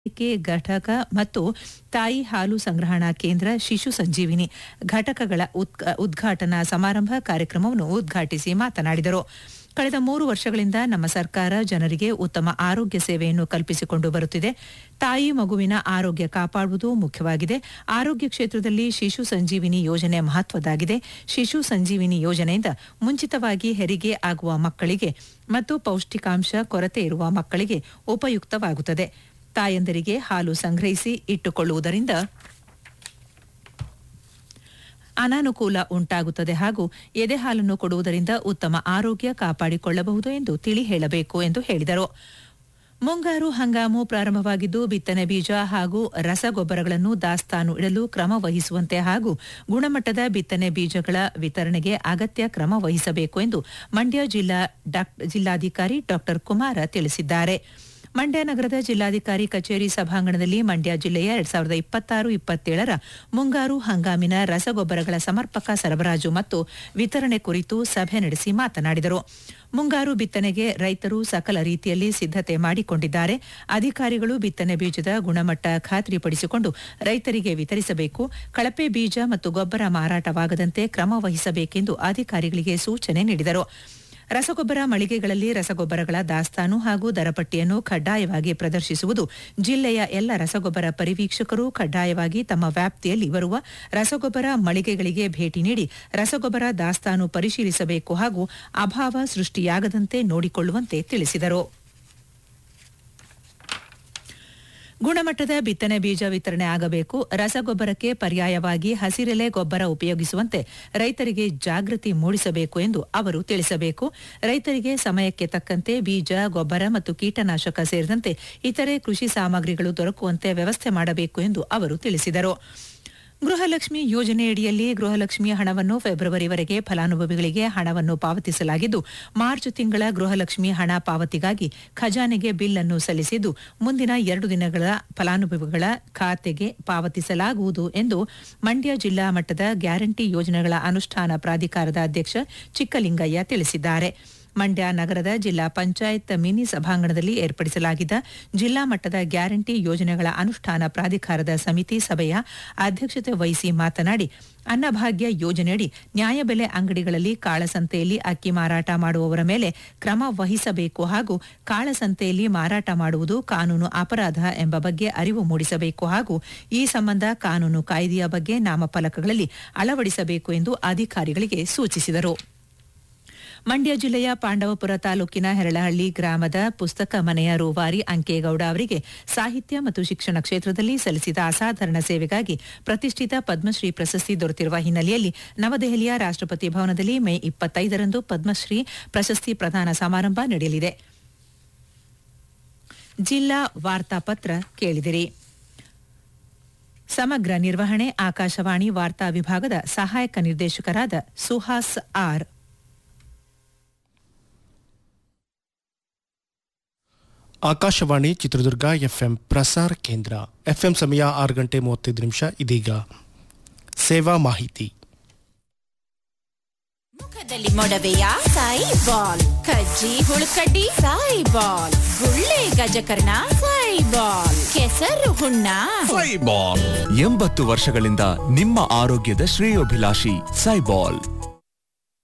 K ಘಟಕ ಮತ್ತು ತಾಯಿ ಹಾಲು ಸಂಗ್ರಹಣಾ ಕೇಂದ್ರ ಶಿಶು ಸಂಜೀವಿನಿ ಘಟಕಗಳ ಉದ್ಘ- ಉದ್ಘಾಟನಾ ಸಮಾರಂಭ ಕಾರ್ಯಕ್ರಮವನ್ನು ಉದ್ಘಾಟಿಸಿ ಮಾತನಾಡಿದರು ಕಳೆದ ಮೂರು ವರ್ಷಗಳಿಂದ ನಮ್ಮ ಸರ್ಕಾರ ಜನರಿಗೆ ಉತ್ತಮ ಆರೋಗ್ಯ ಸೇವೆಯನ್ನು ಕಲ್ಪಿಸಿಕೊಂಡು ಬರುತ್ತಿದೆ ತಾಯಿ ಮಗುವಿನ ಆರೋಗ್ಯ ಕಾಪಾಡುವುದು ಮುಖ್ಯವಾಗಿದೆ ಆರೋಗ್ಯ ಕ್ಷೇತ್ರದಲ್ಲಿ ಶಿಶು ಸಂಜೀವಿನಿ ಯೋಜನೆ ಮಹತ್ವದಾಗಿದೆ ಶಿಶು ಸಂಜೀವಿನಿ ಯೋಜನೆಯಿಂದ ಮುಂಚಿತವಾಗಿ ಹೆರಿಗೆ ಆಗುವ ಮಕ್ಕಳಿಗೆ ಮತ್ತು ಪೌಷ್ಟಿಕಾಂಶ ಕೊರತೆ ಇರುವ ಮಕ್ಕಳಿಗೆ ಉಪಯುಕ್ತವಾಗುತ್ತದೆ ತಾಯಂದಿರಿಗೆ ಹಾಲು ಸಂಗ್ರಹಿಸಿ ಇಟ್ಟುಕೊಳ್ಳುವುದರಿಂದ ಅನಾನುಕೂಲ ಉಂಟಾಗುತ್ತದೆ ಹಾಗೂ ಎದೆ ಹಾಲನ್ನು ಕೊಡುವುದರಿಂದ ಉತ್ತಮ ಆರೋಗ್ಯ ಕಾಪಾಡಿಕೊಳ್ಳಬಹುದು ಎಂದು ತಿಳಿ ಹೇಳಬೇಕು ಎಂದು ಹೇಳಿದರು ಮುಂಗಾರು ಹಂಗಾಮು ಪ್ರಾರಂಭವಾಗಿದ್ದು ಬಿತ್ತನೆ ಬೀಜ ಹಾಗೂ ರಸಗೊಬ್ಬರಗಳನ್ನು ದಾಸ್ತಾನು ಇಡಲು ಕ್ರಮ ವಹಿಸುವಂತೆ ಹಾಗೂ ಗುಣಮಟ್ಟದ ಬಿತ್ತನೆ ಬೀಜಗಳ ವಿತರಣೆಗೆ ಅಗತ್ಯ ಕ್ರಮ ವಹಿಸಬೇಕು ಎಂದು ಮಂಡ್ಯ ಜಿಲ್ಲಾ ಡಾಕ್- ಜಿಲ್ಲಾಧಿಕಾರಿ ಡಾ ಕುಮಾರ ತಿಳಿಸಿದ್ದಾರೆ ಮಂಡ್ಯ ನಗರದ ಜಿಲ್ಲಾಧಿಕಾರಿ ಕಚೇರಿ ಸಭಾಂಗಣದಲ್ಲಿ ಮಂಡ್ಯ ಜಿಲ್ಲೆಯ ಎರಡ್ ಸಾವಿರದ ಇಪ್ಪತ್ತಾರು ಇಪ್ಪತ್ತೇಳರ ಮುಂಗಾರು ಹಂಗಾಮಿನ ರಸಗೊಬ್ಬರಗಳ ಸಮರ್ಪಕ ಸರಬರಾಜು ಮತ್ತು ವಿತರಣೆ ಕುರಿತು ಸಭೆ ನಡೆಸಿ ಮಾತನಾಡಿದರು ಮುಂಗಾರು ಬಿತ್ತನೆಗೆ ರೈತರು ಸಕಲ ರೀತಿಯಲ್ಲಿ ಸಿದ್ಧತೆ ಮಾಡಿಕೊಂಡಿದ್ದಾರೆ ಅಧಿಕಾರಿಗಳು ಬಿತ್ತನೆ ಬೀಜದ ಗುಣಮಟ್ಟ ಖಾತ್ರಿಪಡಿಸಿಕೊಂಡು ರೈತರಿಗೆ ವಿತರಿಸಬೇಕು ಕಳಪೆ ಬೀಜ ಮತ್ತು ಗೊಬ್ಬರ ಮಾರಾಟವಾಗದಂತೆ ಕ್ರಮ ವಹಿಸಬೇಕೆಂದು ಅಧಿಕಾರಿಗಳಿಗೆ ಸೂಚನೆ ನೀಡಿದರು ರಸಗೊಬ್ಬರ ಮಳಿಗೆಗಳಲ್ಲಿ ರಸಗೊಬ್ಬರಗಳ ದಾಸ್ತಾನು ಹಾಗೂ ದರಪಟ್ಟಿಯನ್ನು ಕಡ್ಡಾಯವಾಗಿ ಪ್ರದರ್ಶಿಸುವುದು ಜಿಲ್ಲೆಯ ಎಲ್ಲ ರಸಗೊಬ್ಬರ ಪರಿವೀಕ್ಷಕರು ಕಡ್ಡಾಯವಾಗಿ ತಮ್ಮ ವ್ಯಾಪ್ತಿಯಲ್ಲಿ ಬರುವ ರಸಗೊಬ್ಬರ ಮಳಿಗೆಗಳಿಗೆ ಭೇಟಿ ನೀಡಿ ರಸಗೊಬ್ಬರ ದಾಸ್ತಾನು ಪರಿಶೀಲಿಸಬೇಕು ಹಾಗೂ ಅಭಾವ ಸೃಷ್ಟಿಯಾಗದಂತೆ ನೋಡಿಕೊಳ್ಳುವಂತೆ ತಿಳಿಸಿದರು ಗುಣಮಟ್ಟದ ಬಿತ್ತನೆ ಬೀಜ ವಿತರಣೆ ಆಗಬೇಕು ರಸಗೊಬ್ಬರಕ್ಕೆ ಪರ್ಯಾಯವಾಗಿ ಹಸಿರೆಲೆ ಗೊಬ್ಬರ ಉಪಯೋಗಿಸುವಂತೆ ರೈತರಿಗೆ ಜಾಗೃತಿ ಮೂಡಿಸಬೇಕು ಎಂದು ಅವರು ತಿಳಿಸಬೇಕು ರೈತರಿಗೆ ಸಮಯಕ್ಕೆ ತಕ್ಕಂತೆ ಬೀಜ ಗೊಬ್ಬರ ಮತ್ತು ಕೀಟನಾಶಕ ಸೇರಿದಂತೆ ಇತರೆ ಕೃಷಿ ಸಾಮಗ್ರಿಗಳು ದೊರಕುವಂತೆ ವ್ಯವಸ್ಥೆ ಮಾಡಬೇಕು ಎಂದು ಅವರು ತಿಳಿಸಿದರು ಗೃಹಲಕ್ಷ್ಮಿ ಯೋಜನೆಯಡಿಯಲ್ಲಿ ಗೃಹಲಕ್ಷ್ಮಿ ಹಣವನ್ನು ಫೆಬ್ರವರಿವರೆಗೆ ಫಲಾನುಭವಿಗಳಿಗೆ ಹಣವನ್ನು ಪಾವತಿಸಲಾಗಿದ್ದು ಮಾರ್ಚ್ ತಿಂಗಳ ಗೃಹಲಕ್ಷ್ಮಿ ಹಣ ಪಾವತಿಗಾಗಿ ಖಜಾನೆಗೆ ಬಿಲ್ ಅನ್ನು ಸಲ್ಲಿಸಿದ್ದು ಮುಂದಿನ ಎರಡು ದಿನಗಳ ಫಲಾನುಭವಿಗಳ ಖಾತೆಗೆ ಪಾವತಿಸಲಾಗುವುದು ಎಂದು ಮಂಡ್ಯ ಜಿಲ್ಲಾ ಮಟ್ಟದ ಗ್ಯಾರಂಟಿ ಯೋಜನೆಗಳ ಅನುಷ್ಠಾನ ಪ್ರಾಧಿಕಾರದ ಅಧ್ಯಕ್ಷ ಚಿಕ್ಕಲಿಂಗಯ್ಯ ತಿಳಿಸಿದ್ದಾರೆ ಮಂಡ್ಯ ನಗರದ ಜಿಲ್ಲಾ ಪಂಚಾಯತ್ ಮಿನಿ ಸಭಾಂಗಣದಲ್ಲಿ ಏರ್ಪಡಿಸಲಾಗಿದ್ದ ಜಿಲ್ಲಾ ಮಟ್ಟದ ಗ್ಯಾರಂಟಿ ಯೋಜನೆಗಳ ಅನುಷ್ಠಾನ ಪ್ರಾಧಿಕಾರದ ಸಮಿತಿ ಸಭೆಯ ಅಧ್ಯಕ್ಷತೆ ವಹಿಸಿ ಮಾತನಾಡಿ ಅನ್ನಭಾಗ್ಯ ಯೋಜನೆಯಡಿ ನ್ಯಾಯಬೆಲೆ ಅಂಗಡಿಗಳಲ್ಲಿ ಕಾಳಸಂತೆಯಲ್ಲಿ ಅಕ್ಕಿ ಮಾರಾಟ ಮಾಡುವವರ ಮೇಲೆ ಕ್ರಮ ವಹಿಸಬೇಕು ಹಾಗೂ ಕಾಳಸಂತೆಯಲ್ಲಿ ಮಾರಾಟ ಮಾಡುವುದು ಕಾನೂನು ಅಪರಾಧ ಎಂಬ ಬಗ್ಗೆ ಅರಿವು ಮೂಡಿಸಬೇಕು ಹಾಗೂ ಈ ಸಂಬಂಧ ಕಾನೂನು ಕಾಯ್ದೆಯ ಬಗ್ಗೆ ನಾಮಫಲಕಗಳಲ್ಲಿ ಅಳವಡಿಸಬೇಕು ಎಂದು ಅಧಿಕಾರಿಗಳಿಗೆ ಸೂಚಿಸಿದರು ಮಂಡ್ಯ ಜಿಲ್ಲೆಯ ಪಾಂಡವಪುರ ತಾಲೂಕಿನ ಹೆರಳಹಳ್ಳಿ ಗ್ರಾಮದ ಪುಸ್ತಕ ಮನೆಯ ರೂವಾರಿ ಅಂಕೇಗೌಡ ಅವರಿಗೆ ಸಾಹಿತ್ಯ ಮತ್ತು ಶಿಕ್ಷಣ ಕ್ಷೇತ್ರದಲ್ಲಿ ಸಲ್ಲಿಸಿದ ಅಸಾಧಾರಣ ಸೇವೆಗಾಗಿ ಪ್ರತಿಷ್ಠಿತ ಪದ್ಮಶ್ರೀ ಪ್ರಶಸ್ತಿ ದೊರೆತಿರುವ ಹಿನ್ನೆಲೆಯಲ್ಲಿ ನವದೆಹಲಿಯ ರಾಷ್ಟ್ರಪತಿ ಭವನದಲ್ಲಿ ಮೇ ಇಪ್ಪತ್ತೈದರಂದು ಪದ್ಮಶ್ರೀ ಪ್ರಶಸ್ತಿ ಪ್ರದಾನ ಸಮಾರಂಭ ನಡೆಯಲಿದೆ ಜಿಲ್ಲಾ ವಾರ್ತಾಪತ್ರ ಕೇಳಿದಿರಿ ಸಮಗ್ರ ನಿರ್ವಹಣೆ ಆಕಾಶವಾಣಿ ವಾರ್ತಾ ವಿಭಾಗದ ಸಹಾಯಕ ನಿರ್ದೇಶಕರಾದ ಸುಹಾಸ್ ಆರ್ ಆಕಾಶವಾಣಿ ಚಿತ್ರದುರ್ಗ ಎಫ್ಎಂ ಪ್ರಸಾರ ಕೇಂದ್ರ ಎಫ್ಎಂ ಸಮಯ ಆರು ಗಂಟೆ ಮೂವತ್ತೈದು ನಿಮಿಷ ಇದೀಗ ಸೇವಾ ಮಾಹಿತಿ ಮುಖದಲ್ಲಿ ಮೊಡವೆಯ ಸಾಯಿ ಬಾಲ್ ಕಜ್ಜಿ ಹುಳುಕಡ್ಡಿ ಸಾಯಿ ಬಾಲ್ ಗುಳ್ಳೆ ಗಜಕರ್ಣ ಸಾಯಿ ಬಾಲ್ ಕೆಸರು ಹುಣ್ಣ ಸೈಬಾಲ್ ಎಂಬತ್ತು ವರ್ಷಗಳಿಂದ ನಿಮ್ಮ ಆರೋಗ್ಯದ ಶ್ರೇಯೋಭಿಲಾಷಿ ಸೈಬಾಲ್